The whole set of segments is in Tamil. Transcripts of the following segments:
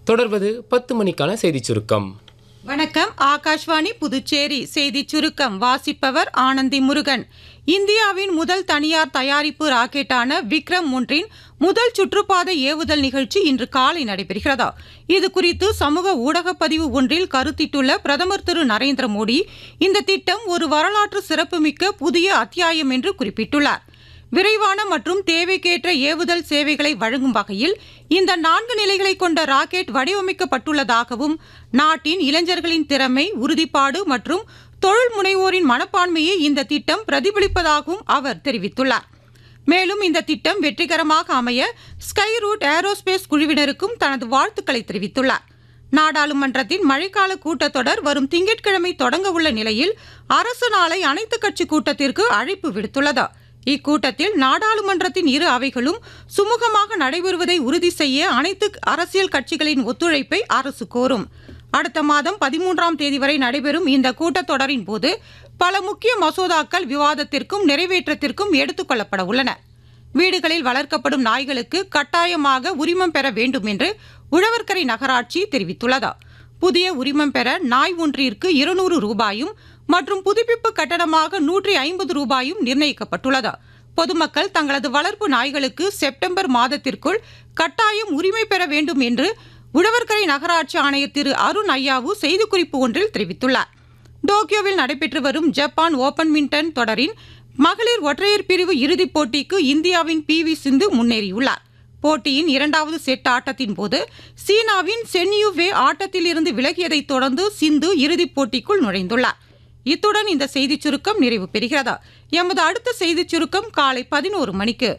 தொடர்வது பத்து மணிக்கான செய்திச் சுருக்கம் வணக்கம் ஆகாஷ்வாணி புதுச்சேரி செய்தி சுருக்கம் வாசிப்பவர் ஆனந்தி முருகன் இந்தியாவின் முதல் தனியார் தயாரிப்பு ராக்கெட்டான விக்ரம் ஒன்றின் முதல் சுற்றுப்பாதை ஏவுதல் நிகழ்ச்சி இன்று காலை நடைபெறுகிறதா இது குறித்து சமூக ஊடகப் பதிவு ஒன்றில் கருத்திட்டுள்ள பிரதமர் திரு நரேந்திர மோடி இந்த திட்டம் ஒரு வரலாற்று சிறப்புமிக்க புதிய அத்தியாயம் என்று குறிப்பிட்டுள்ளார் விரைவான மற்றும் தேவைக்கேற்ற ஏவுதல் சேவைகளை வழங்கும் வகையில் இந்த நான்கு நிலைகளை கொண்ட ராக்கெட் வடிவமைக்கப்பட்டுள்ளதாகவும் நாட்டின் இளைஞர்களின் திறமை உறுதிப்பாடு மற்றும் தொழில் முனைவோரின் மனப்பான்மையை இந்த திட்டம் பிரதிபலிப்பதாகவும் அவர் தெரிவித்துள்ளார் மேலும் இந்த திட்டம் வெற்றிகரமாக அமைய ஸ்கை ரூட் ஏரோஸ்பேஸ் குழுவினருக்கும் தனது வாழ்த்துக்களை தெரிவித்துள்ளார் நாடாளுமன்றத்தின் மழைக்கால கூட்டத்தொடர் வரும் திங்கட்கிழமை தொடங்க உள்ள நிலையில் அரசு நாளை அனைத்துக் கட்சி கூட்டத்திற்கு அழைப்பு விடுத்துள்ளது இக்கூட்டத்தில் நாடாளுமன்றத்தின் இரு அவைகளும் சுமூகமாக நடைபெறுவதை உறுதி செய்ய அனைத்து அரசியல் கட்சிகளின் ஒத்துழைப்பை அரசு கோரும் அடுத்த மாதம் பதிமூன்றாம் தேதி வரை நடைபெறும் இந்த கூட்டத்தொடரின் போது பல முக்கிய மசோதாக்கள் விவாதத்திற்கும் நிறைவேற்றத்திற்கும் எடுத்துக் கொள்ளப்பட உள்ளன வீடுகளில் வளர்க்கப்படும் நாய்களுக்கு கட்டாயமாக உரிமம் பெற வேண்டும் என்று உழவர்கரை நகராட்சி தெரிவித்துள்ளது புதிய உரிமம் பெற நாய் ஒன்றிற்கு இருநூறு ரூபாயும் மற்றும் புதுப்பிப்பு கட்டணமாக நூற்றி ஐம்பது ரூபாயும் நிர்ணயிக்கப்பட்டுள்ளது பொதுமக்கள் தங்களது வளர்ப்பு நாய்களுக்கு செப்டம்பர் மாதத்திற்குள் கட்டாயம் உரிமை பெற வேண்டும் என்று உழவர்கரை நகராட்சி ஆணையர் திரு அருண் ஐயாவு செய்திக்குறிப்பு ஒன்றில் தெரிவித்துள்ளார் டோக்கியோவில் நடைபெற்று வரும் ஜப்பான் ஓபன் மின்டன் தொடரின் மகளிர் ஒற்றையர் பிரிவு இறுதிப் போட்டிக்கு இந்தியாவின் பி வி சிந்து முன்னேறியுள்ளார் போட்டியின் இரண்டாவது செட் ஆட்டத்தின் போது சீனாவின் சென்யூ வே ஆட்டத்தில் இருந்து விலகியதைத் தொடர்ந்து சிந்து இறுதிப் போட்டிக்குள் நுழைந்துள்ளார் இத்துடன் இந்த செய்திச் சுருக்கம் நிறைவு பெறுகிறதா எமது அடுத்த செய்திச் சுருக்கம் காலை பதினோரு மணிக்கு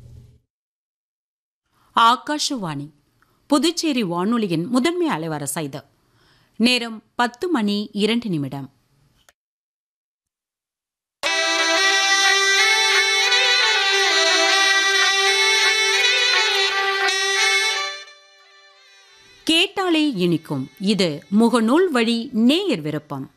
ஆகாஷவாணி புதுச்சேரி வானொலியின் முதன்மை அலைவரசை இது நேரம் பத்து மணி இரண்டு நிமிடம் கேட்டாலே இனிக்கும் இது முகநூல் வழி நேயர் விருப்பம்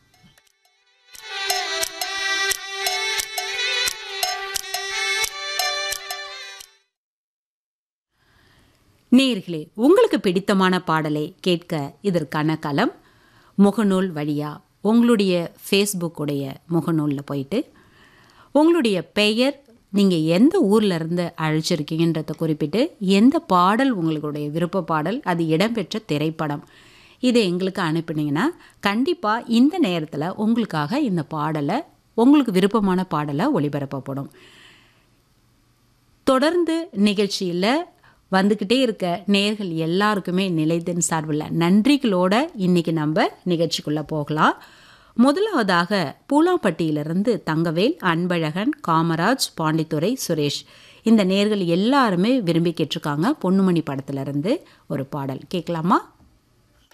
நேர்களே உங்களுக்கு பிடித்தமான பாடலை கேட்க இதற்கான களம் முகநூல் வழியா உங்களுடைய ஃபேஸ்புக்குடைய முகநூலில் போயிட்டு உங்களுடைய பெயர் நீங்கள் எந்த ஊரில் இருந்து அழைச்சிருக்கீங்கன்றதை குறிப்பிட்டு எந்த பாடல் உங்களுடைய விருப்ப பாடல் அது இடம்பெற்ற திரைப்படம் இதை எங்களுக்கு அனுப்புனீங்கன்னா கண்டிப்பாக இந்த நேரத்தில் உங்களுக்காக இந்த பாடலை உங்களுக்கு விருப்பமான பாடலை ஒளிபரப்பப்படும் தொடர்ந்து நிகழ்ச்சியில் வந்துக்கிட்டே இருக்க நேர்கள் எல்லாருக்குமே நிலைத்தின் சார்பில் நன்றிகளோட இன்னைக்கு நம்ம நிகழ்ச்சிக்குள்ளே போகலாம் முதலாவதாக பூலாம்பட்டியிலிருந்து தங்கவேல் அன்பழகன் காமராஜ் பாண்டித்துரை சுரேஷ் இந்த நேர்கள் எல்லாருமே விரும்பி கேட்டிருக்காங்க பொன்னுமணி படத்துலேருந்து ஒரு பாடல் கேட்கலாமா